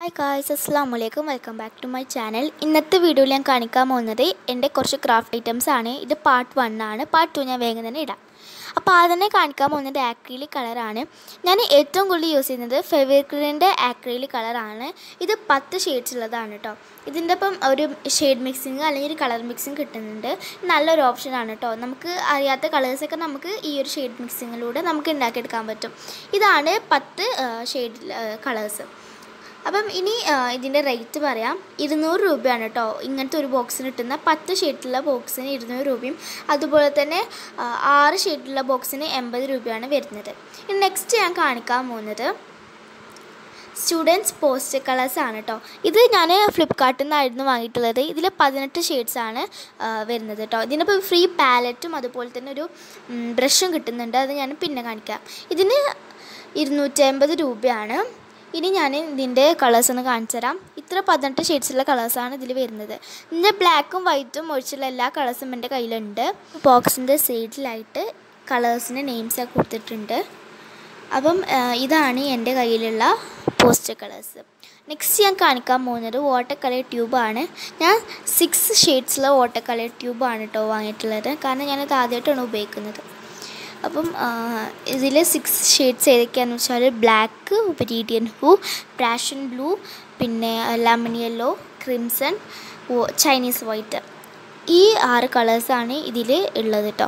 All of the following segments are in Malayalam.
ഹായ് കായ്സ് അസ്സാം വലൈക്കും welcome back to my channel ഇന്നത്തെ വീഡിയോയിൽ ഞാൻ കാണിക്കാൻ പോകുന്നത് എൻ്റെ കുറച്ച് ക്രാഫ്റ്റ് ഐറ്റംസ് ആണ് ഇത് പാർട്ട് വൺ ആണ് പാർട്ട് ടു ഞാൻ വേഗം തന്നെ ഇടാം അപ്പോൾ ആദ്യം കാണിക്കാൻ പോകുന്നത് ആക്രിലിക് കളറാണ് ഞാൻ ഏറ്റവും കൂടുതൽ യൂസ് ചെയ്യുന്നത് ഫെവിക്രിലിൻ്റെ ആക്രിലിക് കളറാണ് ഇത് പത്ത് ഷെയ്ഡ്സ് ഉള്ളതാണ് കേട്ടോ ഇതിൻ്റെ ഒപ്പം ഒരു ഷെയ്ഡ് മിക്സിങ് അല്ലെങ്കിൽ ഒരു കളർ മിക്സിങ് കിട്ടുന്നുണ്ട് നല്ലൊരു ഓപ്ഷനാണ് കേട്ടോ നമുക്ക് അറിയാത്ത കളേഴ്സൊക്കെ നമുക്ക് ഈ ഒരു ഷെയ്ഡ് മിക്സിങ്ങിലൂടെ നമുക്ക് ഉണ്ടാക്കിയെടുക്കാൻ പറ്റും ഇതാണ് പത്ത് ഷെയ്ഡ് കളേഴ്സ് അപ്പം ഇനി ഇതിൻ്റെ റേറ്റ് പറയാം ഇരുന്നൂറ് രൂപയാണ് കേട്ടോ ഇങ്ങനത്തെ ഒരു ബോക്സിന് കിട്ടുന്ന പത്ത് ഷീറ്റുള്ള ബോക്സിന് ഇരുന്നൂറ് രൂപയും അതുപോലെ തന്നെ ആ, ആറ് ഷീറ്റുള്ള ബോക്സിന് എൺപത് രൂപയാണ് വരുന്നത് ഇനി നെക്സ്റ്റ് ഞാൻ കാണിക്കാൻ പോകുന്നത് സ്റ്റുഡൻസ് പോസ്റ്റ് കളേഴ്സ് ആണ് കേട്ടോ ഇത് ഞാൻ ഫ്ലിപ്കാർട്ടിൽ നിന്നായിരുന്നു വാങ്ങിയിട്ടുള്ളത് ഇതിൽ പതിനെട്ട് ഷെയ്ഡ്സ് ആണ് ആ, വരുന്നത് കേട്ടോ ഇതിനിപ്പോൾ ഫ്രീ പാലറ്റും അതുപോലെ തന്നെ ഒരു ബ്രഷും കിട്ടുന്നുണ്ട് അത് ഞാൻ പിന്നെ കാണിക്കാം ഇതിന് ഇരുന്നൂറ്റമ്പത് രൂപയാണ് ഇനി ഞാൻ ഇതിൻ്റെ കളേഴ്സ് ഒന്ന് കാണിച്ചു തരാം ഇത്ര പതിനെട്ട് ഷെയ്ഡ്സുള്ള കളേഴ്സാണ് ഇതിൽ വരുന്നത് ഇതിൻ്റെ ബ്ലാക്കും വൈറ്റും ഒഴിച്ചുള്ള എല്ലാ കളേഴ്സും എൻ്റെ കയ്യിലുണ്ട് ബോക്സിൻ്റെ സൈഡിലായിട്ട് കളേഴ്സിൻ്റെ നെയിംസൊക്കെ കൊടുത്തിട്ടുണ്ട് അപ്പം ആ, ഇതാണ് എൻ്റെ കയ്യിലുള്ള പോസ്റ്റർ കളേഴ്സ് നെക്സ്റ്റ് ഞാൻ കാണിക്കാൻ പോകുന്നത് വാട്ടർ കളർ ട്യൂബാണ് ഞാൻ സിക്സ് ഷെയ്ഡ്സുള്ള വാട്ടർ കളർ ട്യൂബാണ് കേട്ടോ വാങ്ങിയിട്ടുള്ളത് കാരണം ഞാനത് ആദ്യമായിട്ടാണ് ഉപയോഗിക്കുന്നത് അപ്പം ഇതിൽ സിക്സ് ഷെയ്ഡ്സ് ഏതൊക്കെയാണെന്ന് വെച്ചാൽ black obsidian hue passion blue പിന്നെ lemon yellow crimson Chinese white ഈ ആറ് കളേഴ്സാണ് ഇതിൽ ഉള്ളത് കേട്ടോ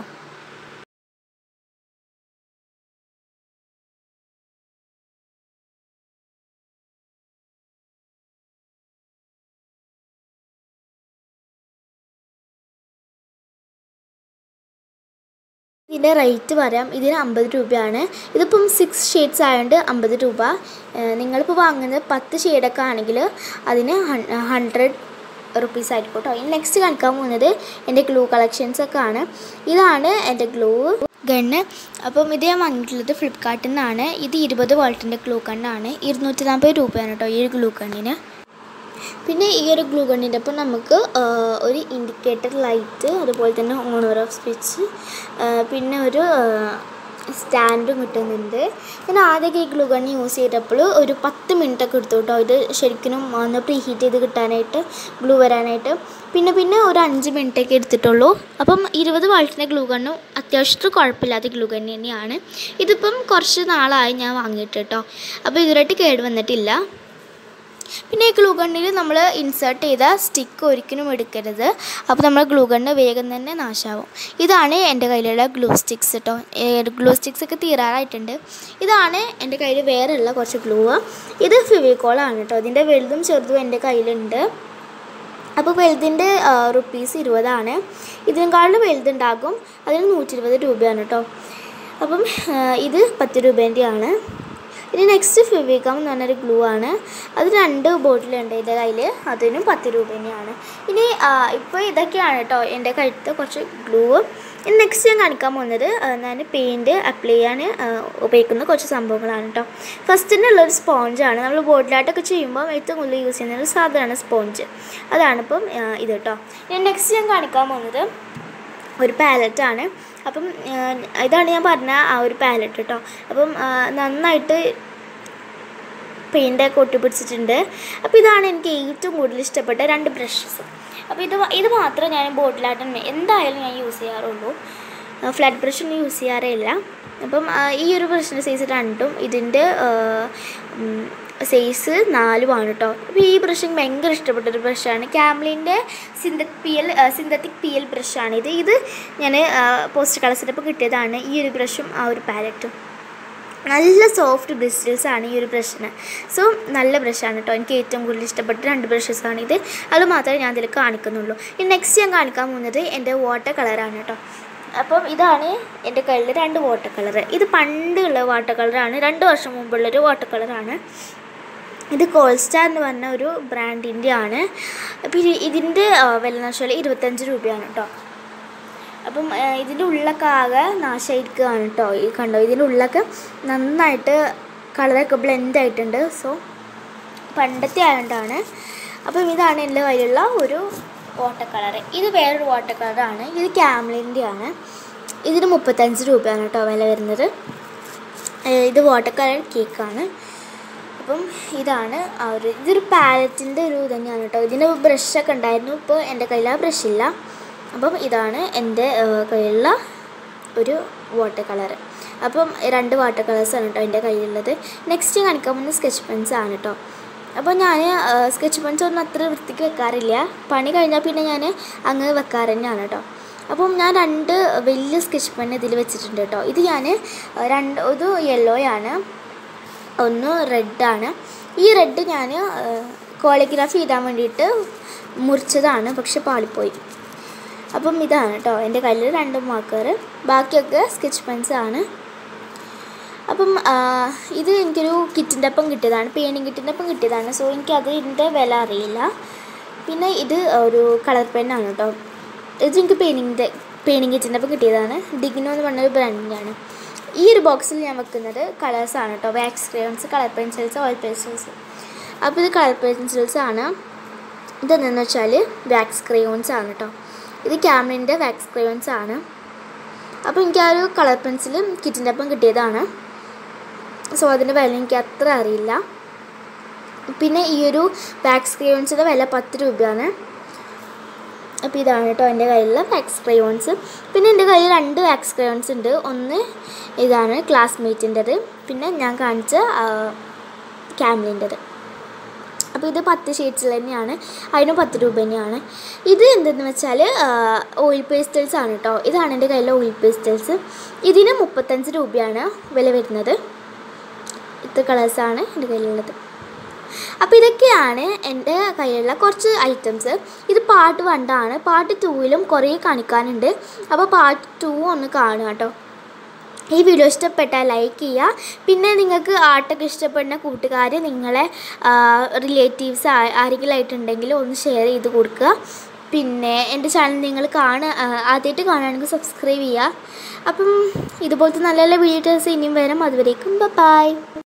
ഇതിൻ്റെ റേറ്റ് പറയാം ഇതിന് അമ്പത് രൂപയാണ് ഇതിപ്പം സിക്സ് ഷെയ്ഡ്സ് ആയതുകൊണ്ട് അമ്പത് രൂപ ഏഹ് നിങ്ങളിപ്പോൾ വാങ്ങുന്നത് പത്ത് ഷെയ്ഡൊക്കെ ആണെങ്കിൽ അതിന് ഹൺഡ്രഡ് റുപ്പീസ് ആയിരിക്കും കേട്ടോ ഇനി നെക്സ്റ്റ് കാണിക്കാൻ പോകുന്നത് എൻ്റെ ഗ്ലൂ കളക്ഷൻസ് ഒക്കെ ആണ് ഇതാണ് എൻ്റെ ഗ്ലൂ ഗണ്ണ് അപ്പം ഇത് ഞാൻ വാങ്ങിയിട്ടുള്ളത് ഫ്ലിപ്കാർട്ടിൽ നിന്നാണ് ഇത് ഇരുപത് വോൾട്ടിൻ്റെ ഗ്ലൂ ഗണ്ണാണ് ഇരുന്നൂറ്റി നാൽപ്പത് രൂപയാണ് കേട്ടോ ഈ ഒരു ഗ്ലൂ ഗണ്ണിന് പിന്നെ ഈ ഒരു ഗ്ലൂ ഗണ്ണിൻ്റെ ഒപ്പം നമുക്ക് ആ, ഒരു ഇൻഡിക്കേറ്റർ ലൈറ്റ് അതുപോലെ തന്നെ ഓണർ ഓഫ് സ്വിച്ച് പിന്നെ ഒരു സ്റ്റാൻഡും കിട്ടുന്നുണ്ട് ഞാൻ ആദ്യമൊക്കെ ഈ ഗ്ലൂ ഗണ്ണ് യൂസ് ചെയ്തപ്പോൾ ഒരു പത്ത് മിനിറ്റ് ഒക്കെ എടുത്തു കേട്ടോ ഇത് ശരിക്കും ഒന്ന് പ്രീ ഹീറ്റ് ചെയ്ത് കിട്ടാനായിട്ട് ഗ്ലൂ വരാനായിട്ട് പിന്നെ പിന്നെ ഒരു അഞ്ച് മിനിറ്റ് ഒക്കെ എടുത്തിട്ടുള്ളൂ അപ്പം ഇരുപത് വാൾട്ടിൻ്റെ ഗ്ലൂ ഗണ്ണും അത്യാവശ്യത്തിൽ കുഴപ്പമില്ലാത്ത ഗ്ലൂ ഗണ്ണ് തന്നെയാണ് ഇതിപ്പം കുറച്ച് നാളായി ഞാൻ വാങ്ങിയിട്ട് കേട്ടോ അപ്പോൾ ഇതുവരായിട്ട് കേട് വന്നിട്ടില്ല പിന്നെ ഈ ഗ്ലൂ ഗണ്ണിൽ നമ്മൾ ഇൻസേർട്ട് ചെയ്ത സ്റ്റിക്ക് ഒരിക്കലും എടുക്കരുത് അപ്പോൾ നമ്മൾ ഗ്ലൂ ഗണ്ണ് വേഗം തന്നെ നാശമാവും ഇതാണ് എൻ്റെ കയ്യിലുള്ള ഗ്ലൂ സ്റ്റിക്സ് കേട്ടോ ഗ്ലൂ സ്റ്റിക്സ് ഒക്കെ തീരാറായിട്ടുണ്ട് ഇതാണ് എൻ്റെ കയ്യിൽ വേറെയുള്ള കുറച്ച് ഗ്ലൂ ഇത് ഫിവിക്കോളാണ് കേട്ടോ ഇതിൻ്റെ വലുതും ചെറുതും എൻ്റെ കയ്യിലുണ്ട് അപ്പോൾ വലുതിൻ്റെ റുപ്പീസ് ഇരുപതാണ് ഇതിനേക്കാളും വലുതുണ്ടാകും അതിന് നൂറ്റി ഇരുപത് രൂപയാണ് കേട്ടോ അപ്പം ആ, ഇത് പത്ത് രൂപേൻ്റെയാണ് ഇനി നെക്സ്റ്റ് ഫെവിഗം എന്ന് പറഞ്ഞൊരു ഗ്ലൂ ആണ് അത് രണ്ട് ബോട്ടിലുണ്ട് എൻ്റെ കയ്യിൽ അതിനും പത്ത് രൂപ തന്നെയാണ് ഇനി ഇപ്പോൾ ഇതൊക്കെയാണ് കേട്ടോ എൻ്റെ കഴുത്ത് കുറച്ച് ഗ്ലൂ ഇനി നെക്സ്റ്റ് ഞാൻ കാണിക്കാൻ പോകുന്നത് ആ, ഞാൻ പെയിൻറ്റ് അപ്ലൈ ചെയ്യാൻ ആ, ഉപയോഗിക്കുന്ന കുറച്ച് സംഭവങ്ങളാണ് കേട്ടോ ഫസ്റ്റിന് ഉള്ളൊരു സ്പോഞ്ചാണ് നമ്മൾ ബോട്ടിലായിട്ടൊക്കെ ചെയ്യുമ്പോൾ ഏറ്റവും കൂടുതൽ യൂസ് ചെയ്യുന്ന ഒരു സാധനമാണ് സ്പോഞ്ച് അതാണ് ഇപ്പം ആ, ഇത് കേട്ടോ ഇനി നെക്സ്റ്റ് ഞാൻ കാണിക്കാൻ പോകുന്നത് ഒരു പാലറ്റാണ് അപ്പം ആ, ഇതാണ് ഞാൻ പറഞ്ഞ ആ ഒരു പാലറ്റ് കേട്ടോ അപ്പം ആ, നന്നായിട്ട് പെയിൻ്റൊക്കെ ഒട്ടിപ്പിടിച്ചിട്ടുണ്ട് അപ്പോൾ ഇതാണ് എനിക്ക് ഏറ്റവും കൂടുതൽ ഇഷ്ടപ്പെട്ട രണ്ട് ബ്രഷസ് അപ്പോൾ ഇത് വ- ഇത് മാത്രമേ ഞാൻ ബോട്ടിലായിട്ട് എന്തായാലും ഞാൻ യൂസ് ചെയ്യാറുള്ളൂ ഫ്ലാറ്റ് ബ്രഷൊന്നും യൂസ് ചെയ്യാറേ ഇല്ല അപ്പം ആ, ഈ ഒരു ബ്രഷിൻ്റെ സൈസ് രണ്ടും ഇതിൻ്റെ സൈസ് നാലുമാണ് കേട്ടോ അപ്പോൾ ഈ ബ്രഷ് എനിക്ക് ഭയങ്കര ഇഷ്ടപ്പെട്ടൊരു ബ്രഷാണ് ക്യാമ്ലിൻ്റെ synthetic P L synthetic P L ബ്രഷാണ് ഇത് ഇത് ഞാൻ പോസ്റ്റ് കളസിനപ്പോൾ കിട്ടിയതാണ് ഈ ഒരു ബ്രഷും ആ ഒരു പാലറ്റും നല്ല സോഫ്റ്റ് ബ്രിസ്റ്റൽസ് ആണ് ഈ ഒരു ബ്രഷിന് സോ നല്ല ബ്രഷാണ് കേട്ടോ എനിക്ക് ഏറ്റവും കൂടുതൽ ഇഷ്ടപ്പെട്ട രണ്ട് ബ്രഷസാണ് ഇത് അത് മാത്രമേ ഞാൻ ഇതിൽ കാണിക്കുന്നുള്ളൂ ഇനി നെക്സ്റ്റ് ഞാൻ കാണിക്കാൻ പോകുന്നത് എൻ്റെ വാട്ടർ കളറാണ് കേട്ടോ അപ്പം ഇതാണ് എൻ്റെ കയ്യിൽ രണ്ട് വാട്ടർ കളർ ഇത് പണ്ടുള്ള വാട്ടർ കളറാണ് രണ്ട് വർഷം മുമ്പുള്ളൊരു വാട്ടർ കളറാണ് ഇത് കോൾസ്റ്റാർ എന്ന് പറഞ്ഞ ഒരു ബ്രാൻഡിൻ്റെ ആണ് അപ്പോൾ ഇത് ഇതിൻ്റെ ആ, വില എന്ന് വെച്ചാൽ ഇരുപത്തഞ്ച് രൂപയാണ് കേട്ടോ അപ്പം ആ, ഇതിൻ്റെ ഉള്ളൊക്കെ ആകെ നാശമായിരിക്കുകയാണ് കേട്ടോ ഈ കണ്ടോ ഇതിൻ്റെ ഉള്ളൊക്കെ നന്നായിട്ട് കളറൊക്കെ ബ്ലെൻഡ് ആയിട്ടുണ്ട് സോ പണ്ടത്തെ ആയതുകൊണ്ടാണ് അപ്പം ഇതാണ് എൻ്റെ കയ്യിലുള്ള ഒരു വാട്ടർ കളർ ഇത് വേറൊരു വാട്ടർ കളറാണ് ഇത് ക്യാമലിൻ്റെ ആണ് ഇതിന് മുപ്പത്തഞ്ച് രൂപയാണ് കേട്ടോ വില വരുന്നത് ഏ, ഇത് വാട്ടർ കളർ കേക്കാണ് അപ്പം ഇതാണ് ആ ഒരു ഇതൊരു പാലറ്റിൻ്റെ ഒരു ഇത് തന്നെയാണ് കേട്ടോ ഇതിന് ബ്രഷൊക്കെ ഉണ്ടായിരുന്നു ഇപ്പോൾ എൻ്റെ കയ്യിൽ ആ ബ്രഷ് ഇല്ല അപ്പം ഇതാണ് എൻ്റെ ആ, കയ്യിലുള്ള ഒരു വാട്ടർ കളറ് അപ്പം രണ്ട് വാട്ടർ കളേഴ്സാണ് കേട്ടോ എൻ്റെ കയ്യിലുള്ളത് നെക്സ്റ്റ് കാണിക്കാൻ പോകുന്ന സ്കെച്ച് പെൻസ് ആണ് കേട്ടോ അപ്പോൾ ഞാൻ സ്കെച്ച് പെൻസ് ഒന്നും അത്ര വൃത്തിക്ക് വെക്കാറില്ല പണി കഴിഞ്ഞാൽ പിന്നെ ഞാൻ അങ്ങ് വെക്കാറ് തന്നെയാണ് കേട്ടോ അപ്പം ഞാൻ രണ്ട് വലിയ സ്കെച്ച് പെൻ ഇതിൽ വെച്ചിട്ടുണ്ട് കേട്ടോ ഇത് ഞാൻ രണ്ട് ഒരു യെല്ലോയാണ് ഒന്ന് റെഡാണ് ഈ റെഡ് ഞാൻ കോളിഗ്രാഫി ചെയ്താൻ വേണ്ടിയിട്ട് മുറിച്ചതാണ് പക്ഷെ പാളിപ്പോയി അപ്പം ഇതാണ് കേട്ടോ എൻ്റെ കയ്യിൽ രണ്ട് മാർക്കർ ബാക്കിയൊക്കെ സ്കെച്ച് പെൻസ് ആണ് അപ്പം ആ, ഇത് എനിക്കൊരു കിറ്റിൻ്റെ ഒപ്പം കിട്ടിയതാണ് പെയിൻറ്റിങ് കിറ്റിൻ്റെ ഒപ്പം കിട്ടിയതാണ് സോ എനിക്കത് ഇതിൻ്റെ വില അറിയില്ല പിന്നെ ഇത് ഒരു കളർ പെന്നാണ് കേട്ടോ ഇത് എനിക്ക് പെയിൻറ്റിങ്ങിൻ്റെ പെയിൻറ്റിങ് കിറ്റിൻ്റെ ഒപ്പം കിട്ടിയതാണ് ഡിഗ്നോ എന്ന് പറഞ്ഞൊരു ബ്രാൻഡിൻ്റെയാണ് ഈ ഒരു ബോക്സിൽ ഞാൻ വെക്കുന്നത് കളേഴ്സാണ് കേട്ടോ wax crayons colour pencils oil pencils അപ്പോൾ ഇത് കളർ പെൻസിൽസ് ആണ് ഇതെന്താണെന്ന് വെച്ചാൽ വാക്സ് ക്രയോൺസ് ആണ് കേട്ടോ ഇത് ക്യാമറിൻ്റെ വാക്സ് ക്രയോൺസ് ആണ് അപ്പോൾ എനിക്ക് ആ ഒരു കളർ പെൻസിൽ കിറ്റിൻ്റെ ഒപ്പം കിട്ടിയതാണ് സോ അതിൻ്റെ വില എനിക്ക് അത്ര അറിയില്ല പിന്നെ ഈ ഒരു വാക്സ് ക്രയോൺസിൻ്റെ വില പത്ത് രൂപയാണ് അപ്പോൾ ഇതാണ് കേട്ടോ എൻ്റെ കയ്യിലുള്ള വാക്സ് ക്രയോൺസ് പിന്നെ എൻ്റെ കയ്യിൽ രണ്ട് വാക്സ് ക്രയോൺസ് ഉണ്ട് ഒന്ന് ഇതാണ് ക്ലാസ്മേറ്റിൻ്റെത് പിന്നെ ഞാൻ കാണിച്ച ക്യാമലിൻ്റെത് അപ്പോൾ ഇത് പത്ത് ഷെയ്ഡ്സിൽ തന്നെയാണ് അതിന് പത്ത് രൂപ തന്നെയാണ് ഇത് എന്തെന്ന് വെച്ചാൽ ഓയിൽ പേസ്റ്റൽസ് ആണ് കേട്ടോ ഇതാണ് എൻ്റെ കയ്യിലെ ഓയിൽ പേസ്റ്റൽസ് ഇതിന് മുപ്പത്തഞ്ച് രൂപയാണ് വില വരുന്നത് ഇത്ര കളേഴ്സാണ് എൻ്റെ കയ്യിലുള്ളത് അപ്പോൾ ഇതൊക്കെയാണ് എൻ്റെ കയ്യിലുള്ള കുറച്ച് ഐറ്റംസ് ഇത് പാർട്ട് വണ്ടാണ് പാർട്ട് ടൂവിലും കുറേ കാണിക്കാനുണ്ട് അപ്പോൾ പാർട്ട് ടു ഒന്ന് കാണുക കേട്ടോ ഈ വീഡിയോ ഇഷ്ടപ്പെട്ടാൽ ലൈക്ക് ചെയ്യുക പിന്നെ നിങ്ങൾക്ക് ആർട്ടൊക്കെ ഇഷ്ടപ്പെടുന്ന കൂട്ടുകാർ നിങ്ങളെ റിലേറ്റീവ്സ് ആരെങ്കിലും ആയിട്ടുണ്ടെങ്കിൽ ഒന്ന് ഷെയർ ചെയ്ത് കൊടുക്കുക പിന്നെ എൻ്റെ ചാനൽ നിങ്ങൾ കാണുക ആദ്യമായിട്ട് കാണുകയാണെങ്കിൽ സബ്സ്ക്രൈബ് ചെയ്യുക അപ്പം ഇതുപോലത്തെ നല്ല നല്ല വീഡിയോസ് ഇനിയും വരും അതുവരേക്കും ബൈ